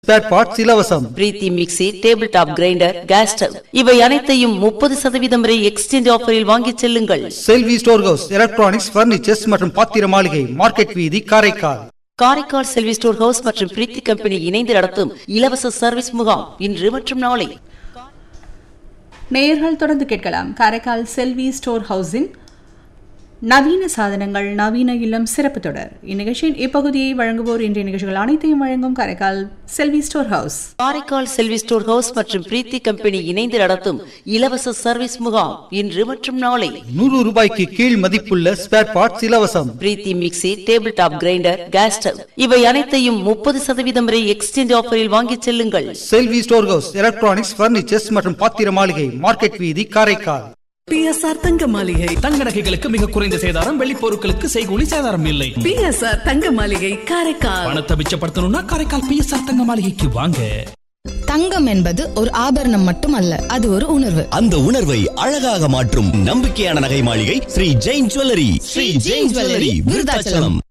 spare parts இலவசம் Preethi mixie table top grinder gas stove இவை அனைத்தையும் முப்பது சதவீதம் வரை எக்ஸ்சேஞ்ச் ஆஃபரில் வாங்கிச் செல்லுங்கள் Selvi store house electronics furnitures மற்றும் பாத்திர மாளிகை மார்க்கெட் வீதி காரைக்கால் காரைக்கால் செல்வி ஸ்டோர் ஹவுஸ் மற்றும் பிரீத்தி கம்பெனி இணைந்து நடத்தும் இலவச சர்வீஸ் முகாம் இன்று மற்றும் நாளை நேயர்கள் தொடர்ந்து கேட்கலாம் காரைக்கால் செல்வி ஸ்டோர் ஹவுஸின் நவீன சாதனங்கள் நவீன இல்லம் சிறப்பு தொடர் இந்நிகழ்ச்சியின் இப்பகுதியை வழங்குவோர் இன்றைய நிகழ்ச்சிகள் அனைத்தையும் வழங்கும் Karaikal Selvi store house Karaikal Selvi store house மற்றும் பிரீத்தி கம்பெனி இணைந்து நடத்தும் இலவச சர்வீஸ் முகாம் இன்று மற்றும் நாளை நூறு ரூபாய்க்கு கீழ் மதிப்புள்ள ஸ்பேர் பார்ட்ஸ் இலவசம் Preethi mixie table top grinder gas stove இவை அனைத்தையும் முப்பது சதவீதம் வரை எக்ஸ்சேஞ்ச் ஆஃபரில் வாங்கிச் செல்லுங்கள் Selvi store house electronics furnitures மற்றும் பாத்திர மாளிகை மார்க்கெட் வீதி காரைக்கால் பிஎஸ்ஆர் தங்க மாளிகை தங்க நகைகளுக்கு மிக குறைந்த சேதாரம் வெள்ளி பொருட்களுக்கு செய்கூலி சேதாரம் இல்லை பிஎஸ்ஆர் தங்க மாளிகை காரைக்கால் பணத்தை மிச்சப்படுத்தணும்னா காரைக்கால் பிஎஸ்ஆர் தங்க மாளிகைக்கு வாங்க தங்கம் என்பது ஒரு ஆபரணம் மட்டுமல்ல அது ஒரு உணர்வு அந்த உணர்வை அழகாக மாற்றும் நம்பிக்கையான நகை மாளிகை ஸ்ரீ ஜெயின் ஜுவல்லரி ஸ்ரீ ஜெயின் ஜுவல்லரி விருதாச்சலம்